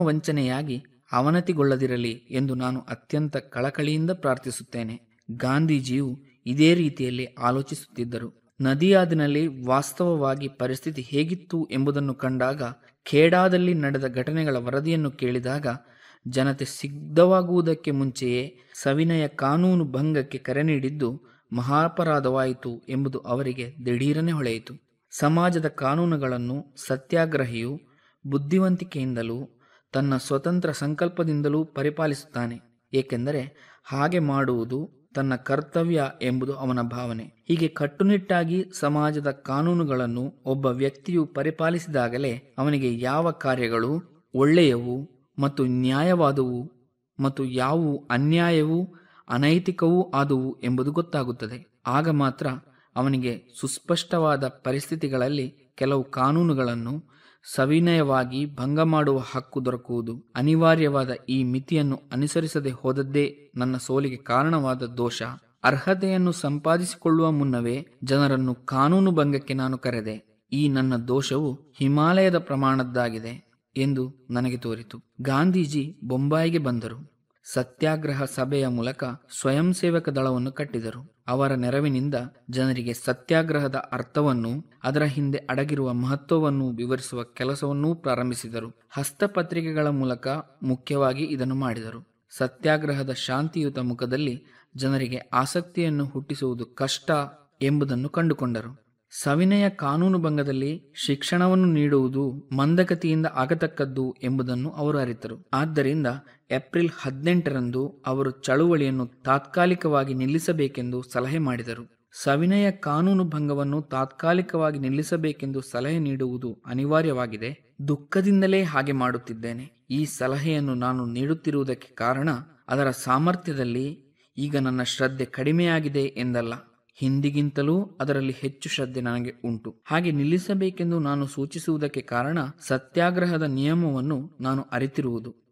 ವಂಚನೆಯಾಗಿ ಅವನತಿಗೊಳ್ಳದಿರಲಿ ಎಂದು ನಾನು ಅತ್ಯಂತ ಕಳಕಳಿಯಿಂದ ಪ್ರಾರ್ಥಿಸುತ್ತೇನೆ ಗಾಂಧೀಜಿಯು ಇದೇ ರೀತಿಯಲ್ಲಿ ಆಲೋಚಿಸುತ್ತಿದ್ದರು ನದಿಯಾದಿನಲ್ಲಿ ವಾಸ್ತವವಾಗಿ ಪರಿಸ್ಥಿತಿ ಹೇಗಿತ್ತು ಎಂಬುದನ್ನು ಕಂಡಾಗ ಖೇಡಾದಲ್ಲಿ ನಡೆದ ಘಟನೆಗಳ ವರದಿಯನ್ನು ಕೇಳಿದಾಗ ಜನತೆ ಸಿದ್ಧವಾಗುವುದಕ್ಕೆ ಮುಂಚೆಯೇ ಸವಿನಯ ಕಾನೂನು ಭಂಗಕ್ಕೆ ಕರೆ ನೀಡಿದ್ದು ಮಹಾಪರಾಧವಾಯಿತು ಎಂಬುದು ಅವರಿಗೆ ದಿಢೀರನೆ ಹೊಳೆಯಿತು ಸಮಾಜದ ಕಾನೂನುಗಳನ್ನು ಸತ್ಯಾಗ್ರಹಿಯು ಬುದ್ಧಿವಂತಿಕೆಯಿಂದಲೂ ತನ್ನ ಸ್ವತಂತ್ರ ಸಂಕಲ್ಪದಿಂದಲೂ ಪರಿಪಾಲಿಸುತ್ತಾನೆ ಏಕೆಂದರೆ ಹಾಗೆ ಮಾಡುವುದು ತನ್ನ ಕರ್ತವ್ಯ ಎಂಬುದು ಅವನ ಭಾವನೆ ಹೀಗೆ ಕಟ್ಟುನಿಟ್ಟಾಗಿ ಸಮಾಜದ ಕಾನೂನುಗಳನ್ನು ಒಬ್ಬ ವ್ಯಕ್ತಿಯು ಪರಿಪಾಲಿಸಿದಾಗಲೇ ಅವನಿಗೆ ಯಾವ ಕಾರ್ಯಗಳು ಒಳ್ಳೆಯವು ಮತ್ತು ನ್ಯಾಯವಾದವು ಮತ್ತು ಯಾವುವು ಅನ್ಯಾಯವೂ ಅನೈತಿಕವೂ ಆದುವು ಎಂಬುದು ಗೊತ್ತಾಗುತ್ತದೆ ಆಗ ಮಾತ್ರ ಅವನಿಗೆ ಸುಸ್ಪಷ್ಟವಾದ ಪರಿಸ್ಥಿತಿಗಳಲ್ಲಿ ಕೆಲವು ಕಾನೂನುಗಳನ್ನು ಸವಿನಯವಾಗಿ ಭಂಗ ಮಾಡುವ ಹಕ್ಕು ದೊರಕುವುದು ಅನಿವಾರ್ಯವಾದ ಈ ಮಿತಿಯನ್ನು ಅನುಸರಿಸದೆ ಹೋದದ್ದೇ ನನ್ನ ಸೋಲಿಗೆ ಕಾರಣವಾದ ದೋಷ ಅರ್ಹತೆಯನ್ನು ಸಂಪಾದಿಸಿಕೊಳ್ಳುವ ಮುನ್ನವೇ ಜನರನ್ನು ಕಾನೂನು ಭಂಗಕ್ಕೆ ನಾನು ಕರೆದೆ ಈ ನನ್ನ ದೋಷವು ಹಿಮಾಲಯದ ಪ್ರಮಾಣದ್ದಾಗಿದೆ ಎಂದು ನನಗೆ ತೋರಿತು ಗಾಂಧೀಜಿ ಬೊಂಬಾಯಿಗೆ ಬಂದರು ಸತ್ಯಾಗ್ರಹ ಸಭೆಯ ಮೂಲಕ ಸ್ವಯಂ ಸೇವಕ ದಳವನ್ನು ಕಟ್ಟಿದರು ಅವರ ನೆರವಿನಿಂದ ಜನರಿಗೆ ಸತ್ಯಾಗ್ರಹದ ಅರ್ಥವನ್ನು ಅದರ ಹಿಂದೆ ಅಡಗಿರುವ ಮಹತ್ವವನ್ನು ವಿವರಿಸುವ ಕೆಲಸವನ್ನೂ ಪ್ರಾರಂಭಿಸಿದರು ಹಸ್ತಪತ್ರಿಕೆಗಳ ಮೂಲಕ ಮುಖ್ಯವಾಗಿ ಇದನ್ನು ಮಾಡಿದರು ಸತ್ಯಾಗ್ರಹದ ಶಾಂತಿಯುತ ಮುಖದಲ್ಲಿ ಜನರಿಗೆ ಆಸಕ್ತಿಯನ್ನು ಹುಟ್ಟಿಸುವುದು ಕಷ್ಟ ಎಂಬುದನ್ನು ಕಂಡುಕೊಂಡರು ಸವಿನಯ ಕಾನೂನು ಭಂಗದಲ್ಲಿ ಶಿಕ್ಷಣವನ್ನು ನೀಡುವುದು ಮಂದಗತಿಯಿಂದ ಆಗತಕ್ಕದ್ದು ಎಂಬುದನ್ನು ಅವರು ಅರಿತರು ಆದ್ದರಿಂದ ಏಪ್ರಿಲ್ ಹದಿನೆಂಟರಂದು ಅವರು ಚಳುವಳಿಯನ್ನು ತಾತ್ಕಾಲಿಕವಾಗಿ ನಿಲ್ಲಿಸಬೇಕೆಂದು ಸಲಹೆ ಮಾಡಿದರು ಸವಿನಯ ಕಾನೂನು ಭಂಗವನ್ನು ತಾತ್ಕಾಲಿಕವಾಗಿ ನಿಲ್ಲಿಸಬೇಕೆಂದು ಸಲಹೆ ನೀಡುವುದು ಅನಿವಾರ್ಯವಾಗಿದೆ ದುಃಖದಿಂದಲೇ ಹಾಗೆ ಮಾಡುತ್ತಿದ್ದೇನೆ ಈ ಸಲಹೆಯನ್ನು ನಾನು ನೀಡುತ್ತಿರುವುದಕ್ಕೆ ಕಾರಣ ಅದರ ಸಾಮರ್ಥ್ಯದಲ್ಲಿ ಈಗ ನನ್ನ ಶ್ರದ್ಧೆ ಕಡಿಮೆಯಾಗಿದೆ ಎಂದಲ್ಲ ಹಿಂದಿಗಿಂತಲೂ ಅದರಲ್ಲಿ ಹೆಚ್ಚು ಶ್ರದ್ಧೆ ನನಗೆ ಉಂಟು ಹಾಗೆ ನಿಲ್ಲಿಸಬೇಕೆಂದು ನಾನು ಸೂಚಿಸುವುದಕ್ಕೆ ಕಾರಣ ಸತ್ಯಾಗ್ರಹದ ನಿಯಮವನ್ನು ನಾನು ಅರಿತಿರುವುದು